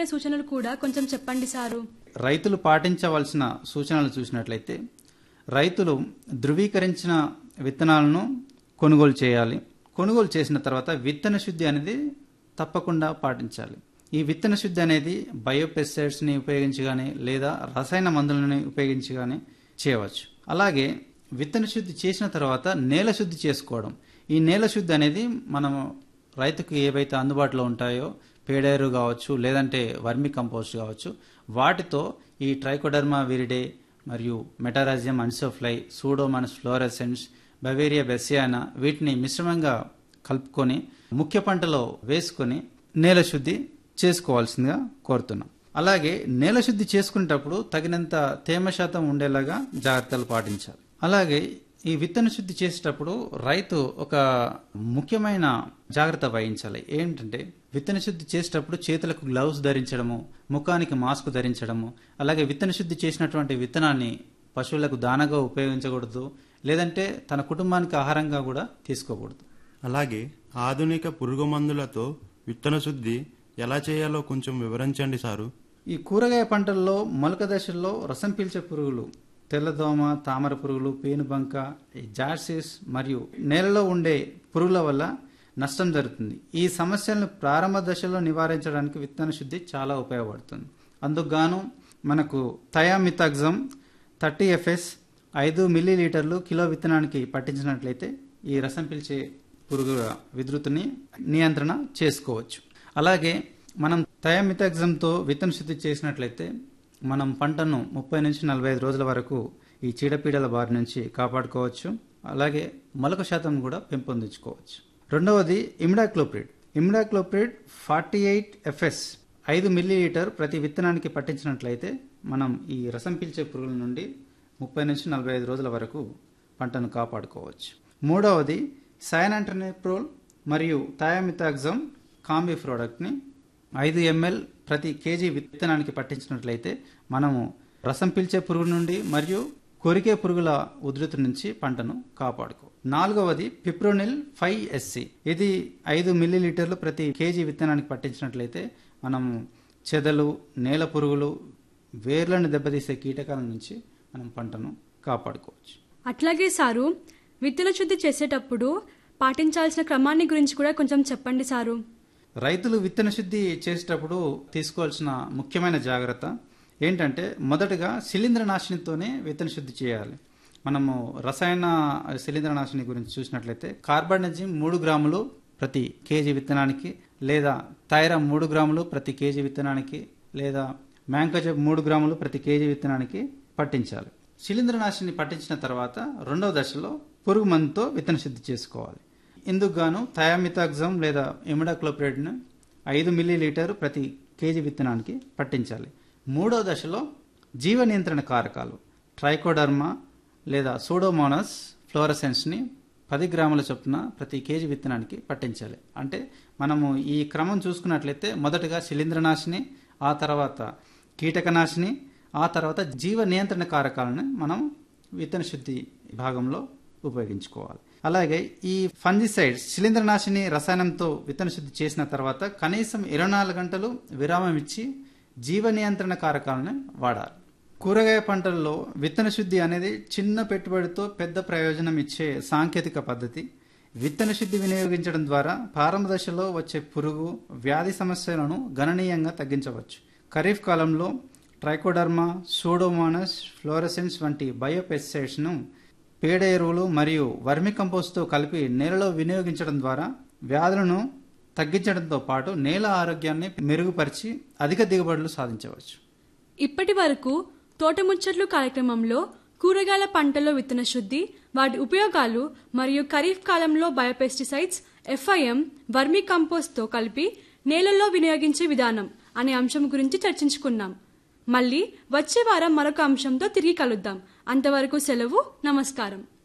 సూచనలు కూడా కొంచెం చెప్పండి సారు రైతులు పాటించవలసిన సూచనలు చూసినట్లయితే రైతులు ధృవీకరించిన విత్తనాలను కొనుగోలు చేయాలి కొనుగోలు చేసిన తర్వాత విత్తన శుద్ధి అనేది తప్పకుండా పాటించాలి ఈ విత్తన శుద్ధి అనేది బయోపెస్టిసైడ్స్ని ఉపయోగించి కానీ లేదా రసాయన మందులని ఉపయోగించి కానీ చేయవచ్చు అలాగే విత్తన శుద్ధి చేసిన తర్వాత నేల శుద్ధి చేసుకోవడం ఈ నేల శుద్ధి అనేది మనం రైతుకు ఏవైతే అందుబాటులో ఉంటాయో పేడేరు కావచ్చు లేదంటే వర్మి కంపోస్ట్ కావచ్చు వాటితో ఈ ట్రైకోడర్మా విరిడే మరియు Metarhizium anisopliae Pseudomonas fluorescens Beauveria bassiana వీటిని మిశ్రమంగా కలుపుకొని ముఖ్య పంటలో వేసుకొని నేల శుద్ధి చేసుకోవాల్సిందిగా కోరుతున్నాం అలాగే నేల శుద్ధి చేసుకునేటప్పుడు తగినంత తేమ శాతం ఉండేలాగా జాగ్రత్తలు పాటించాలి అలాగే ఈ విత్తన శుద్ధి చేసేటప్పుడు రైతు ఒక ముఖ్యమైన జాగ్రత్త వహించాలి ఏంటంటే విత్తన శుద్ధి చేసేటప్పుడు చేతులకు గ్లౌస్ ధరించడము ముఖానికి మాస్క్ ధరించడము అలాగే విత్తన శుద్ధి చేసినటువంటి విత్తనాన్ని పశువులకు దానగా ఉపయోగించకూడదు లేదంటే తన కుటుంబానికి ఆహారంగా కూడా తీసుకోకూడదు అలాగే ఆధునిక పురుగు మందులతో విత్తన శుద్ధి ఎలా చేయాలో కొంచెం వివరించండి సారు ఈ కూరగాయ పంటల్లో మొలక దశల్లో రసం పీల్చే పురుగులు తెల్లదోమ తామర పురుగులు పేనుబంక ఈ జార్సిస్ మరియు నేలలో ఉండే పురుగుల వల్ల నష్టం జరుగుతుంది ఈ సమస్యలను ప్రారంభ దశలో నివారించడానికి విత్తన శుద్ధి చాలా ఉపయోగపడుతుంది అందుకు గాను మనకు థయామితాగ్జమ్ థర్టీ ఎఫ్ఎస్ ఐదు మిల్లీ లీటర్లు కిలో విత్తనానికి పట్టించినట్లయితే ఈ రసం పీల్చే పురుగుల విధృతిని నియంత్రణ చేసుకోవచ్చు అలాగే మనం థయామితాగ్జమ్తో విత్తన శుద్ధి చేసినట్లయితే మనం పంటను ముప్పై నుంచి నలభై ఐదు రోజుల వరకు ఈ చీడపీడల బారి నుంచి కాపాడుకోవచ్చు అలాగే మొలక శాతం కూడా పెంపొందించుకోవచ్చు రెండవది imidacloprid imidacloprid forty eight FS ఐదు మిల్లీ లీటర్ ప్రతి విత్తనానికి పట్టించినట్లయితే మనం ఈ రసం పీల్చే పురుగుల నుండి ముప్పై నుంచి నలభై ఐదు రోజుల వరకు పంటను కాపాడుకోవచ్చు మూడవది సయనంటర్నేప్రోల్ మరియు థయామితాగ్జమ్ కాంబీ ప్రోడక్ట్ని ఐదు ఎంఎల్ ప్రతి కేజీ విత్తనానికి పట్టించినట్లయితే మనము రసం పీల్చే పురుగు నుండి మరియు కొరికే పురుగుల ఉధృతి నుంచి పంటను కాపాడుకో నాలుగవది పిప్రోనిల్ ఫైవ్ ఎస్సి ఇది ఐదు మిల్లీ లీటర్లు ప్రతి కేజీ విత్తనానికి పట్టించినట్లయితే మనము చెదలు నేల పురుగులు వేర్లను దెబ్బతీసే కీటకాల నుంచి మనం పంటను కాపాడుకోవచ్చు అట్లాగే సారు విత్తన శుద్ధి చేసేటప్పుడు పాటించాల్సిన క్రమాన్ని గురించి కూడా కొంచెం చెప్పండి సారు రైతులు విత్తన శుద్ధి చేసేటప్పుడు తీసుకోవాల్సిన ముఖ్యమైన జాగ్రత్త ఏంటంటే మొదటగా శిలీంద్రనాశినితోనే విత్తన శుద్ధి చేయాలి మనము రసాయన శిలీంద్రనాశిని గురించి చూసినట్లయితే కార్బనిజం మూడు గ్రాములు ప్రతి కేజీ విత్తనానికి లేదా థైరా మూడు గ్రాములు ప్రతి కేజీ విత్తనానికి లేదా మ్యాంకోజెబ్ మూడు గ్రాములు ప్రతి కేజీ విత్తనానికి పట్టించాలి శిలీంద్రనాశిని పట్టించిన తర్వాత రెండవ దశలో పురుగు మందుతో విత్తన శుద్ధి చేసుకోవాలి ఇందుకు గాను థయామితాగ్జమ్ లేదా ఇమిడాక్లోప్రేడ్ను ఐదు మిల్లీ లీటర్ ప్రతి కేజీ విత్తనానికి పట్టించాలి మూడో దశలో జీవ నియంత్రణ కారకాలు ట్రైకోడర్మా లేదా సూడోమోనస్ ఫ్లోరసెన్స్ని పది గ్రాముల చొప్పున ప్రతి కేజీ విత్తనానికి పట్టించాలి అంటే మనము ఈ క్రమం చూసుకున్నట్లయితే మొదటగా శిలీంద్రనాశిని ఆ తర్వాత కీటకనాశిని ఆ తర్వాత జీవ నియంత్రణ కారకాలను మనం విత్తన శుద్ధి భాగంలో ఉపయోగించుకోవాలి అలాగే ఈ ఫంజిసైడ్స్ శిలీంద్రనాశిని రసాయనంతో విత్తన శుద్ధి చేసిన తర్వాత కనీసం ఇరవై నాలుగు గంటలు విరామం ఇచ్చి జీవ నియంత్రణ కారకాలను వాడాలి కూరగాయ పంటల్లో విత్తన శుద్ధి అనేది చిన్న పెట్టుబడితో పెద్ద ప్రయోజనం ఇచ్చే సాంకేతిక పద్ధతి విత్తన శుద్ధి వినియోగించడం ద్వారా ప్రారంభ దశలో వచ్చే పురుగు వ్యాధి సమస్యలను గణనీయంగా తగ్గించవచ్చు ఖరీఫ్ కాలంలో ట్రైకోడర్మా సూడోమోనస్ ఫ్లోరసెన్స్ వంటి బయోపెస్టిసైడ్స్ను పేడ ఎరువులు మరియు వర్మి కంపోస్ట్తో కలిపి నేలలో వినియోగించడం ద్వారా వ్యాధులను తగ్గించడంతో పాటు నేల ఆరోగ్యాన్ని మెరుగుపరిచి అధిక దిగుబడులు సాధించవచ్చు ఇప్పటి వరకు తోటముచ్చట్లు కార్యక్రమంలో కూరగాయల పంటల్లో విత్తన శుద్ధి వాటి ఉపయోగాలు మరియు ఖరీఫ్ కాలంలో బయోపెస్టిసైడ్స్ ఎఫ్ఐఎం వర్మీ కంపోస్ట్తో కలిపి నేలల్లో వినియోగించే విధానం అనే అంశం గురించి చర్చించుకున్నాం మళ్ళీ వచ్చే వారం మరొక అంశంతో తిరిగి కలుద్దాం అంతవరకు సెలవు నమస్కారం